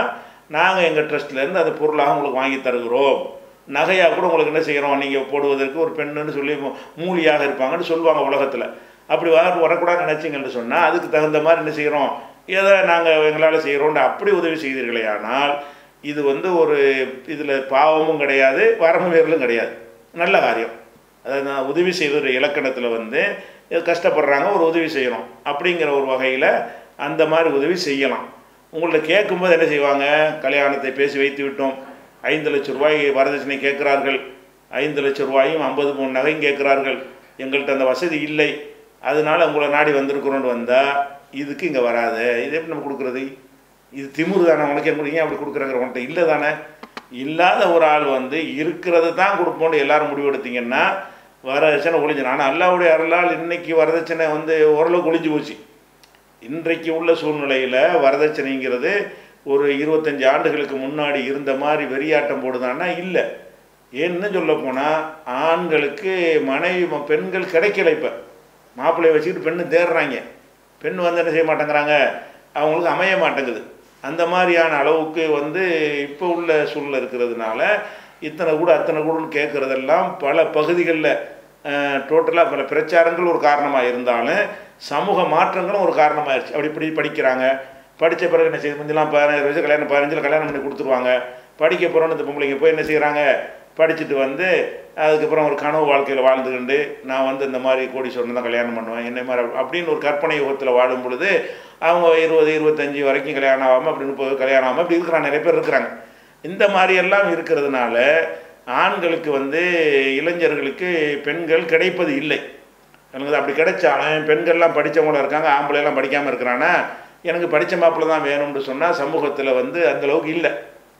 நாங்கள் எங்கள் ட்ரஸ்ட்லேருந்து அந்த பொருளாக உங்களுக்கு வாங்கி தருகிறோம் நகையாக கூட உங்களுக்கு என்ன செய்கிறோம் நீங்கள் போடுவதற்கு ஒரு பெண்ணுன்னு சொல்லி மூ- மூலியாக இருப்பாங்கன்னு சொல்லுவாங்க உலகத்தில் அப்படி வர வரக்கூடாது நினச்சிங்கன்னு சொன்னால் அதுக்கு தகுந்த மாதிரி என்ன செய்கிறோம் எதை நாங்கள் எங்களால் செய்கிறோம்னு அப்படி உதவி செய்தீர்களே ஆனால் இது வந்து ஒரு இதில் பாவமும் கிடையாது வரம்பு மீறலும் கிடையாது நல்ல காரியம் அதாவது நான் உதவி செய்த ஒரு இலக்கணத்தில் வந்து இது கஷ்டப்படுறாங்க ஒரு உதவி செய்யணும் அப்படிங்கிற ஒரு வகையில் அந்த மாதிரி உதவி செய்யலாம் உங்கள்ட்ட கேட்கும்போது என்ன செய்வாங்க கல்யாணத்தை பேசி வைத்து விட்டோம் ஐந்து லட்ச ரூபாய் வரதட்சணை கேட்கிறார்கள் ஐந்து லட்ச ரூபாயும் ஐம்பது மூணு நகையும் கேட்கிறார்கள் எங்கள்கிட்ட அந்த வசதி இல்லை அதனால உங்களை நாடி வந்திருக்கிறோன்னு வந்தால் இதுக்கு இங்கே வராது இது எப்படி நம்ம கொடுக்குறது இது திமிரு தானே உனக்கு என்ன ஏன் அப்படி கொடுக்குறாங்க உன்கிட்ட இல்லை தானே இல்லாத ஒரு ஆள் வந்து இருக்கிறத தான் கொடுப்போம்னு எல்லாரும் முடிவெடுத்தீங்கன்னா வரதட்சணை ஒழிஞ்சிடும் ஆனால் அல்லாவுடைய அருளால் இன்னைக்கு வரதட்சணை வந்து ஓரளவுக்கு ஒழிஞ்சு போச்சு இன்றைக்கு உள்ள சூழ்நிலையில் வரதட்சணைங்கிறது ஒரு இருபத்தஞ்சி ஆண்டுகளுக்கு முன்னாடி இருந்த மாதிரி வெறியாட்டம் போடுதான்னா இல்லை ஏன்னு சொல்ல போனால் ஆண்களுக்கு மனைவி ம- பெண்கள் கிடைக்கல இப்போ மாப்பிள்ளையை வச்சுக்கிட்டு பெண்ணு தேடுறாங்க பெண் வந்து என்ன செய்ய மாட்டேங்கிறாங்க அவங்களுக்கு அமைய மாட்டேங்குது அந்த மாதிரியான அளவுக்கு வந்து இப்போ உள்ள சூழ்நிலை இருக்கிறதுனால இத்தனை கூட அத்தனை கூடன்னு கேட்குறதெல்லாம் பல பகுதிகளில் டோட்டலாக பல பிரச்சாரங்கள் ஒரு காரணமாக இருந்தாலும் சமூக மாற்றங்களும் ஒரு காரணமாயிருச்சு அப்படி இப்படி படிக்கிறாங்க படித்த பிறகு என்ன செய்யுது முந்திலாம் பதினாறு வயசு கல்யாணம் பதினஞ்சில் கல்யாணம் பண்ணி கொடுத்துருவாங்க படிக்க போகிறோன்னு இந்த பொம்பளைங்க போய் என்ன செய்கிறாங்க படிச்சுட்டு வந்து அதுக்கப்புறம் ஒரு கனவு வாழ்க்கையில் வாழ்ந்துக்கிண்டு நான் வந்து இந்த மாதிரி கோடீஸ்வரன் தான் கல்யாணம் பண்ணுவேன் என்ன மாதிரி அப்ப- அப்படின்னு ஒரு கற்பனை யுகத்தில் வாழும் பொழுது அவங்க இருபது இருபத்தஞ்சி வரைக்கும் கல்யாணம் ஆகாமல் அப்படி முப்பது கல்யாணம் ஆகாமல் அப்படி இருக்கிறாங்க நிறைய பேர் இருக்கிறாங்க இந்த மாதிரி எல்லாம் இருக்கிறதுனால ஆண்களுக்கு வந்து இளைஞர்களுக்கு பெண்கள் கிடைப்பது இல்லை எனக்கு அப்படி கிடைச்சாலும் பெண்கள்லாம் படித்தவங்களும் இருக்காங்க ஆம்பளை எல்லாம் படிக்காமல் இருக்கிறானா எனக்கு படித்த மாப்பிள்ளை தான் வேணும்னு சொன்னால் சமூகத்தில் வந்து அந்த அளவுக்கு இல்லை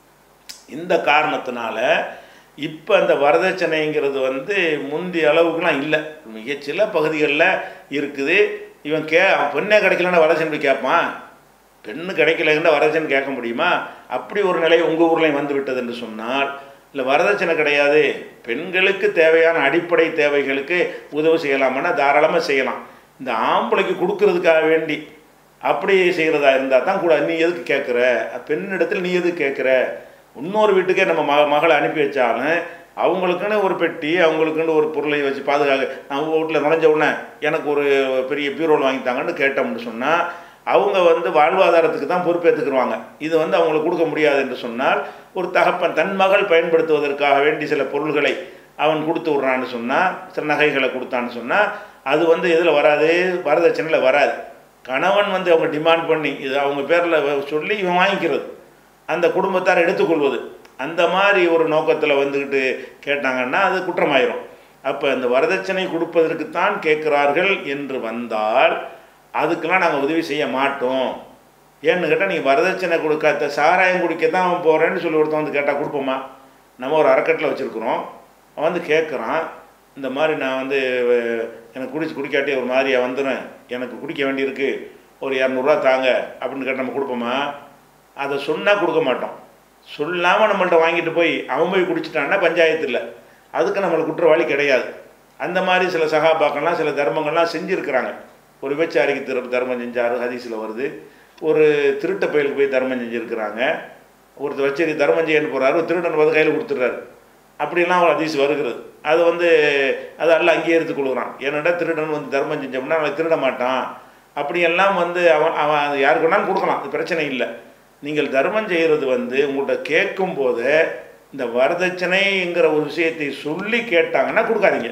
இந்த காரணத்தினால இப்போ அந்த வரதட்சணைங்கிறது வந்து முந்தைய அளவுக்குலாம் இல்லை மிக சில பகுதிகளில் இருக்குது இவன் கே பெண்ணே கிடைக்கலன்னா வரதட்சணை போய் கேட்பான் பெண்ணு கிடைக்கலன்னா வரதட்சணை கேட்க முடியுமா அப்படி ஒரு நிலை உங்கள் ஊர்லேயும் வந்து விட்டது என்று சொன்னால் இல்லை வரதட்சணை கிடையாது பெண்களுக்கு தேவையான அடிப்படை தேவைகளுக்கு உதவி செய்யலாமான்னா தாராளமாக செய்யலாம் இந்த ஆம்பளைக்கு கொடுக்கறதுக்காக வேண்டி அப்படி செய்கிறதா இருந்தால் தான் கூட நீ எதுக்கு கேட்குற பெண்ணிடத்தில் நீ எதுக்கு கேட்குற இன்னொரு வீட்டுக்கே நம்ம மக மகளை அனுப்பி வச்சாலும் அவங்களுக்குன்னு ஒரு பெட்டி அவங்களுக்குன்னு ஒரு பொருளை வச்சு பாதுகாக்க நான் வீட்டில் நுழைஞ்ச உடனே எனக்கு ஒரு பெரிய பீரோல் வாங்கித்தாங்கன்னு கேட்டோம்னு சொன்னால் அவங்க வந்து வாழ்வாதாரத்துக்கு தான் பொறுப்பேற்றுக்குருவாங்க இது வந்து அவங்களுக்கு கொடுக்க முடியாது என்று சொன்னால் ஒரு தகப்பன் தன் மகள் பயன்படுத்துவதற்காக வேண்டி சில பொருள்களை அவன் கொடுத்து விட்றான்னு சொன்னால் சில நகைகளை கொடுத்தான்னு சொன்னால் அது வந்து எதில் வராது வரதட்சணையில் வராது கணவன் வந்து அவங்க டிமாண்ட் பண்ணி இது அவங்க பேரில் சொல்லி இவன் வாங்கிக்கிறது அந்த குடும்பத்தார் எடுத்துக்கொள்வது அந்த மாதிரி ஒரு நோக்கத்தில் வந்துக்கிட்டு கேட்டாங்கன்னா அது குற்றமாயிரும் அப்போ இந்த வரதட்சணை கொடுப்பதற்குத்தான் கேட்கிறார்கள் என்று வந்தால் அதுக்கெல்லாம் நாங்கள் உதவி செய்ய மாட்டோம் ஏன்னு கேட்டால் நீங்கள் வரதட்சணை கொடுக்காத சாராயம் குடிக்க தான் அவன் போகிறேன்னு சொல்லி ஒருத்தன் வந்து கேட்டால் கொடுப்போமா நம்ம ஒரு அறக்கட்டில் வச்சுருக்குறோம் அவன் வந்து கேட்குறான் இந்த மாதிரி நான் வந்து அஹ், எனக்கு குடிச்சு குடிக்காட்டி ஒரு மாதிரியா வந்துடும் எனக்கு குடிக்க வேண்டியிருக்கு ஒரு இரநூறுவா தாங்க அப்படின்னு கேட்டால் நம்ம கொடுப்போமா அதை சொன்னால் கொடுக்க மாட்டோம் சொல்லாமல் நம்மள்ட்ட வாங்கிட்டு போய் அவன் போய் குடிச்சிட்டான்னா பஞ்சாயத்து இல்லை அதுக்கு நம்மளுக்கு குற்றவாளி கிடையாது அந்த மாதிரி சில சகாபாக்கள்லாம் சில தர்மங்கள்லாம் செஞ்சுருக்கிறாங்க ஒரு விபச்சாரிக்கு திரு தர்மம் செஞ்சார் ஹதீஸில் வருது ஒரு திருட்ட பயலுக்கு போய் தர்மம் செஞ்சுருக்கிறாங்க ஒருத்தர் வச்சு தர்மம் செய்யன்னு போகிறாரு ஒரு திருடன் வந்து கையில் கொடுத்துட்றாரு அப்படிலாம் ஒரு ஹதீஸ் வருகிறது அது வந்து அது அல்ல அங்கீகரித்து கொள்கிறான் ஏன்னாடா திருடன் வந்து தர்மம் செஞ்சோம்னா அவன் திருட மாட்டான் அப்படியெல்லாம் வந்து அவன் அவன் அது யாருக்கு வேணாலும் கொடுக்கலாம் அது பிரச்சனை இல்லை நீங்கள் தர்மம் செய்கிறது வந்து உங்கள்கிட்ட கேட்கும் போது இந்த வரதட்சணைங்கிற ஒரு விஷயத்தை சொல்லி கேட்டாங்கன்னா கொடுக்காதீங்க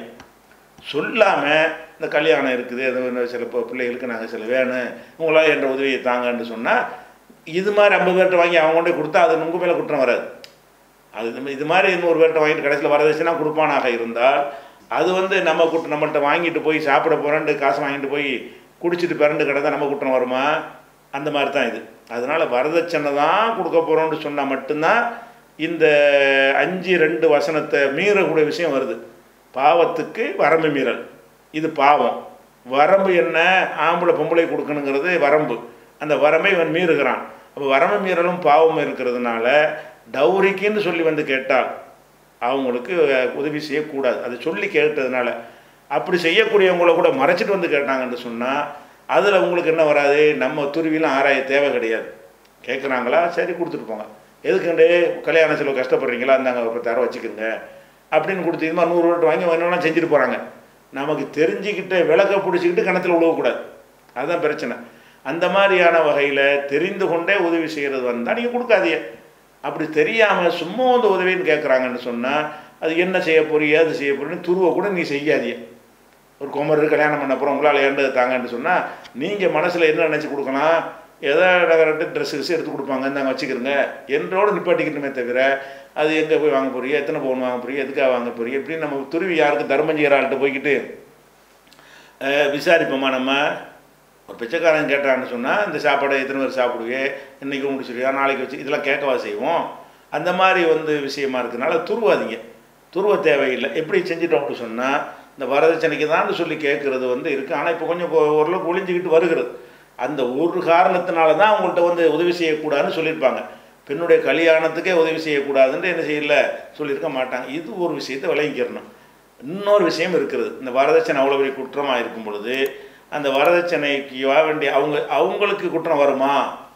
சொல்லாமல் இந்த கல்யாணம் இருக்குது அது வந்து சில ப- பிள்ளைகளுக்கு நாங்கள் சில வேணும் உங்களால் என்ற உதவியை தாங்கன்னு சொன்னால் இது மாதிரி ஐம்பது பேர்கிட்ட வாங்கி அவங்க கொண்டு போய் கொடுத்தா அது உங்கள் மேலே குற்றம் வராது அது நம்ம இது மாதிரி இன்னொரு பேர்கிட்ட வாங்கிட்டு கடைசியில் வரதட்சணை கொடுப்பானாக இருந்தால் அது வந்து நம்ம குட் நம்மள்ட்ட வாங்கிட்டு போய் சாப்பிட போகிறேன்ட்டு காசு வாங்கிட்டு போய் குடிச்சிட்டு பிறண்டு கிடந்தா நம்ம குற்றம் வருமா அந்த மாதிரி தான் இது அதனால் வரதட்சணை தான் கொடுக்க போகிறோம்னு சொன்னால் மட்டும்தான் இந்த அஞ்சு ரெண்டு வசனத்தை மீறக்கூடிய விஷயம் வருது பாவத்துக்கு வரம்பு மீறல் இது பாவம் வரம்பு என்ன ஆம்பளை பொம்பளை கொடுக்கணுங்கிறது வரம்பு அந்த வரம்பை இவன் மீறுகிறான் அப்போ வரம்பு மீறலும் பாவம் இருக்கிறதுனால டௌரிக்குன்னு சொல்லி வந்து கேட்டால் அவங்களுக்கு அஹ், உதவி செய்யக்கூடாது அதை சொல்லி கேட்டதுனால அப்படி செய்யக்கூடியவங்கள கூட மறைச்சிட்டு வந்து கேட்டாங்கன்னு சொன்னால் அதில் உங்களுக்கு என்ன வராது நம்ம துருவிலாம் ஆராய தேவை கிடையாது கேட்குறாங்களா சரி கொடுத்துட்டு போங்க எதுக்குண்டு கல்யாண செலவு கஷ்டப்படுறீங்களா அந்தாங்க ஒரு பத்தாயிரம் வச்சுக்கோங்க அப்படின்னு கொடுத்து இது மாதிரி நூறு ரூபா வாங்கி என்னென்னா செஞ்சுட்டு போகிறாங்க நமக்கு தெரிஞ்சுக்கிட்ட விளக்க பிடிச்சிக்கிட்டு கணத்தில் உழவக்கூடாது அதுதான் பிரச்சனை அந்த மாதிரியான வகையில் தெரிந்து கொண்டே உதவி செய்கிறது வந்தால் நீங்கள் கொடுக்காதீங்க அப்படி தெரியாமல் சும்மா வந்து உதவின்னு கேட்குறாங்கன்னு சொன்னால் அது என்ன செய்ய போறிய அது செய்ய போறீன்னு துருவ கூட நீ செய்யாதீங்க ஒரு குமரர் கல்யாணம் பண்ண போகிறோம் உங்களால் ஏண்டது தாங்கன்னு சொன்னால் நீங்கள் மனசில் என்ன நினச்சி கொடுக்கலாம் ஏதோ ரெண்டு ட்ரெஸ் கிஸ் எடுத்து கொடுப்பாங்க இந்தாங்க வச்சுக்கிறங்க என்றோடு நிப்பாட்டிக்கணுமே தவிர அது எங்கே போய் வாங்க போறிய எத்தனை பவுன் வாங்க போறிய எதுக்காக வாங்க போறிய இப்படின்னு நம்ம துருவி யாருக்கு தர்மம் செய்கிற ஆள்கிட்ட போய்கிட்டு அஹ், விசாரிப்போமா நம்ம ஒரு பிச்சைக்காரன் கேட்டான்னு சொன்னால் இந்த சாப்பாடை எத்தனை பேர் சாப்பிடுவே இன்றைக்கி முடிச்சிருவியா நாளைக்கு வச்சு இதெல்லாம் கேட்கவா செய்வோம் அந்த மாதிரி வந்து விஷயமா இருக்கனால துருவாதீங்க துருவ தேவையில்லை எப்படி செஞ்சிட்டோம்னு சொன்னால் இந்த வரதட்சணைக்கு தான் சொல்லி கேட்குறது வந்து இருக்குது ஆனால் இப்போ கொஞ்சம் கொ- ஓரளவுக்கு ஒளிஞ்சிக்கிட்டு வருகிறது அந்த ஒரு காரணத்தினால தான் அவங்கள்ட்ட வந்து உதவி செய்யக்கூடாதுன்னு சொல்லியிருப்பாங்க பெண்ணுடைய கல்யாணத்துக்கே உதவி செய்யக்கூடாதுன்னு என்ன செய்யல சொல்லியிருக்க மாட்டாங்க இது ஒரு விஷயத்தை விளங்கிக்கிறணும் இன்னொரு விஷயம் இருக்கிறது இந்த வரதட்சணை அவ்வளோ பெரிய குற்றமாக இருக்கும் பொழுது அந்த வரதட்சணைக்கு வர வேண்டிய அவங்க அவங்களுக்கு குற்றம் வருமா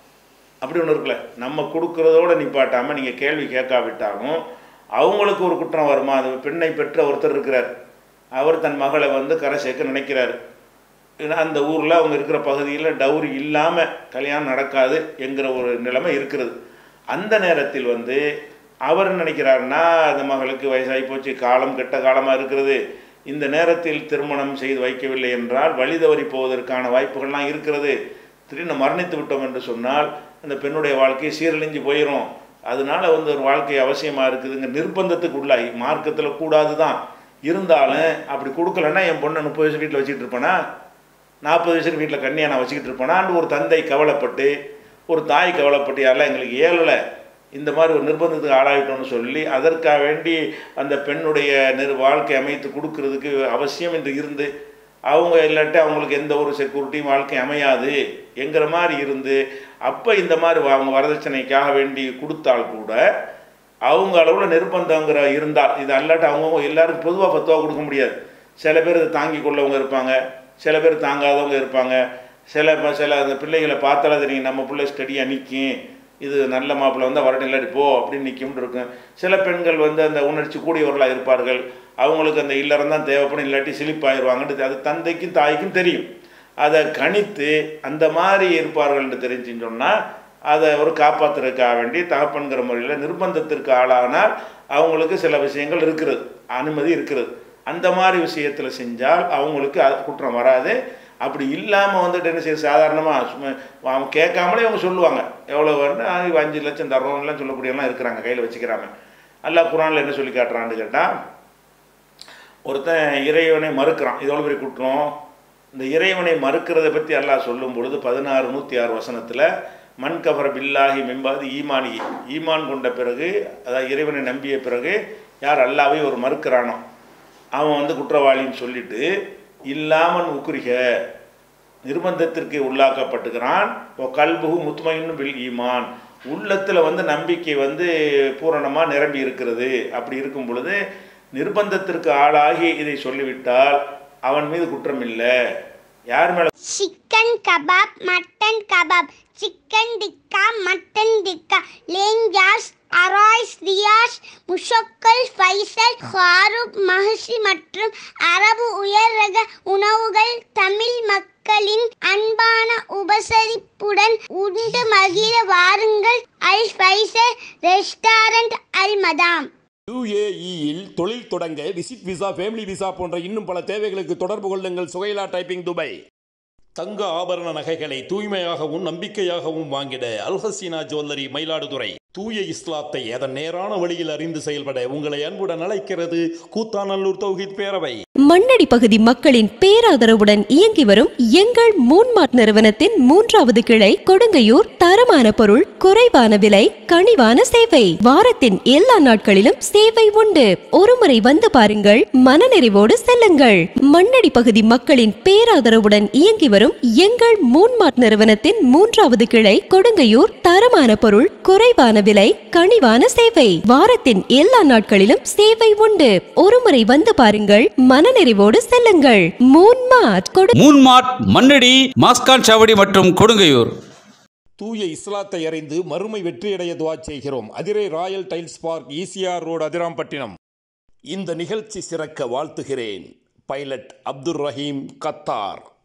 அப்படி ஒன்று இருக்குல்ல நம்ம கொடுக்குறதோட நிப்பாட்டாமல் நீங்கள் கேள்வி கேட்காவிட்டாலும் அவங்களுக்கு ஒரு குற்றம் வருமா அது பெண்ணை பெற்ற ஒருத்தர் இருக்கிறார் அவர் தன் மகளை வந்து கரை சேர்க்க நினைக்கிறார் ஏன்னா அந்த ஊரில் அவங்க இருக்கிற பகுதியில் டவுரி இல்லாமல் கல்யாணம் நடக்காது என்கிற ஒரு நிலைமை இருக்கிறது அந்த நேரத்தில் வந்து அவர் என்ன நினைக்கிறாருன்னா அந்த மகளுக்கு வயசாகி போச்சு காலம் கெட்ட காலமாக இருக்கிறது இந்த நேரத்தில் திருமணம் செய்து வைக்கவில்லை என்றால் வழி தவறி போவதற்கான வாய்ப்புகள்லாம் இருக்கிறது திடீர்னு மரணித்து விட்டோம் என்று சொன்னால் அந்த பெண்ணுடைய வாழ்க்கை சீரழிஞ்சு போயிடும் அதனால வந்து ஒரு வாழ்க்கை அவசியமாக இருக்குதுங்க நிர்பந்தத்துக்கு உள்ளாகி மார்க்கத்தில் கூடாது தான் இருந்தாலும் அப்படி கொடுக்கலன்னா என் பொண்ணை முப்பது வயசு வீட்டில் வச்சுக்கிட்டு இருப்பேனா நாற்பது வயசு வீட்டில் கண்ணியாக நான் வச்சுக்கிட்டு இருப்பேனான்னு ஒரு தந்தை கவலைப்பட்டு ஒரு தாய் கவலைப்பட்டு யாரெல்லாம் எங்களுக்கு ஏழலை இந்த மாதிரி ஒரு நிர்பந்தத்துக்கு ஆளாயிட்டோம்னு சொல்லி அதற்காக வேண்டி அந்த பெண்ணுடைய நிர் வாழ்க்கை அமைத்து கொடுக்கறதுக்கு அவசியம் என்று இருந்து அவங்க இல்லாட்டி அவங்களுக்கு எந்த ஒரு செக்யூரிட்டியும் வாழ்க்கை அமையாது என்கிற மாதிரி இருந்து அப்போ இந்த மாதிரி வ- அவங்க வரதட்சணைக்காக வேண்டி கொடுத்தால் கூட அவங்க அளவில் நிர்பந்தங்கிற இருந்தால் இது அல்லாட்டி அவங்கவுங்க எல்லாரும் பொதுவாக ஃபத்துவா கொடுக்க முடியாது சில பேர் இதை தாங்கி கொள்ளவங்க இருப்பாங்க சில பேர் தாங்காதவங்க இருப்பாங்க சில ப- சில அந்த பிள்ளைகளை பார்த்தாலே தெரியும் நம்ம பிள்ளை ஸ்டடியாக நிற்கும் இது நல்ல மாப்பிள்ளை வந்தால் வரட்டும் இல்லாட்டி போ அப்படின்னு நிற்கும்னு இருக்கும் சில பெண்கள் வந்து அந்த உணர்ச்சி கூடியவர்களாக இருப்பார்கள் அவங்களுக்கு அந்த இல்லறம் தான் தேவைப்படும் இல்லாட்டி சிலிப்பாயிருவாங்கன்றது அது தந்தைக்கும் தாய்க்கும் தெரியும் அதை கணித்து அந்த மாதிரி இருப்பார்கள்னு தெரிஞ்சுன்னு சொன்னால் அதை ஒரு காப்பாற்றுறதுக்காக வேண்டி தகப்பன்கிற முறையில் நிர்பந்தத்திற்கு ஆளானால் அவங்களுக்கு சில விஷயங்கள் இருக்கிறது அனுமதி இருக்கிறது அந்த மாதிரி விஷயத்தில் செஞ்சால் அவங்களுக்கு அது குற்றம் வராது அப்படி இல்லாமல் வந்துட்டு என்ன செய்ய சாதாரணமாக சும்மா அவங்க கேட்காமலே அவங்க சொல்லுவாங்க எவ்வளோ வேணும் ஆ, இவ அஞ்சு லட்சம் தர்றோம்லாம் சொல்லக்கூடியெல்லாம் இருக்கிறாங்க கையில் வச்சுக்கிறாங்க அல்லாஹ் குரானில் என்ன சொல்லி காட்டுறான்னு கேட்டால் ஒருத்தன் இறைவனை மறுக்கிறான் இது எவ்வளோ பெரிய குற்றம் இந்த இறைவனை மறுக்கிறதை பற்றி அல்லாஹ் சொல்லும் பொழுது பதினாறு நூற்றி ஆறு வசனத்தில் மண் கபர பில்லாஹி மெம்பாது ஈமானி ஈமான் கொண்ட பிறகு அதாவது இறைவனை நம்பிய பிறகு யார் அல்லாவை ஒரு மறுக்கிறானோ அவன் வந்து குற்றவாளின்னு சொல்லிட்டு இல்லாமன் உக்குரிக நிர்பந்தத்திற்கு உள்ளாக்கப்பட்டுக்கிறான் ஓ கல்புகு முத்துமைன்னு பில் ஈமான் உள்ளத்தில் வந்து நம்பிக்கை வந்து பூரணமாக நிரம்பி இருக்கிறது அப்படி இருக்கும் பொழுது நிர்பந்தத்திற்கு ஆளாகி இதை சொல்லிவிட்டால் அவன் மீது குற்றம் இல்லை யார் மேலே chicken kebab mutton kebab chicken tikka mutton tikka லேஞ்சாஸ் அராய்ஸ் ரியாஸ் முஷக்கல் ஃபைசல் ஃபாரூக் மஹசி மற்றும் அரபு உயர் ரக உணவுகள் தமிழ் மக்களின் அன்பான உபசரிப்புடன் உண்டு மகிழ வாருங்கள் அல் ஃபைசல் ரெஸ்டாரண்ட் அல் மதாம் யுஏஇயில் தொழில் தொடங்க விசிட் விசா ஃபேமிலி விசா போன்ற இன்னும் பல தேவைகளுக்கு தொடர்பு கொள்ளுங்கள் சுகைலா டைப்பிங் துபாய் தங்க ஆபரண நகைகளை தூய்மையாகவும் நம்பிக்கையாகவும் வாங்கிட அல்ஹசீனா ஜுவல்லரி மயிலாடுதுறை தூய இஸ்லாத்தை அதன் நேரான வழியில் அறிந்து செயல்பட உங்களை அன்புடன் அழைக்கிறது கூத்தாநல்லூர் தௌஹித் பேரவை மண்ணடி பகுதி மக்களின் பேராதரவுடன் இயங்கி வரும் எங்கள் மூன்மார்ட் நிறுவனத்தின் மூன்றாவது கிளை கொடுங்கையூர் தரமான பொருள் குறைவான விலை கனிவான சேவை வாரத்தின் எல்லா நாட்களிலும் சேவை உண்டு ஒருமுறை வந்து பாருங்கள் மனநிறைவோடு செல்லுங்கள் மண்ணடி பகுதி மக்களின் பேராதரவுடன் இயங்கி வரும் எங்கள் மூன்மார்ட் நிறுவனத்தின் மூன்றாவது கிளை கொடுங்கையூர் தரமான பொருள் குறைவான விலை கனிவான சேவை வாரத்தின் எல்லா நாட்களிலும் சேவை உண்டு ஒருமுறை வந்து பாருங்கள் மனநிறைவோடு செல்லுங்கள் மூன்மார்ட் கொடு மூன்மார்ட் மண்ணடி மாஸ்கான் சாவடி மற்றும் கொடுங்கையூர் தூய இஸ்லாத்தை அறிந்து மறுமை வெற்றியடைய துவா செய்கிறோம் Adirai royal tiles park ECR road Adirampattinam இந்த நிகழ்ச்சி சிறக்க வாழ்த்துகிறேன் பைலட் அப்துல் ரஹீம் கத்தார்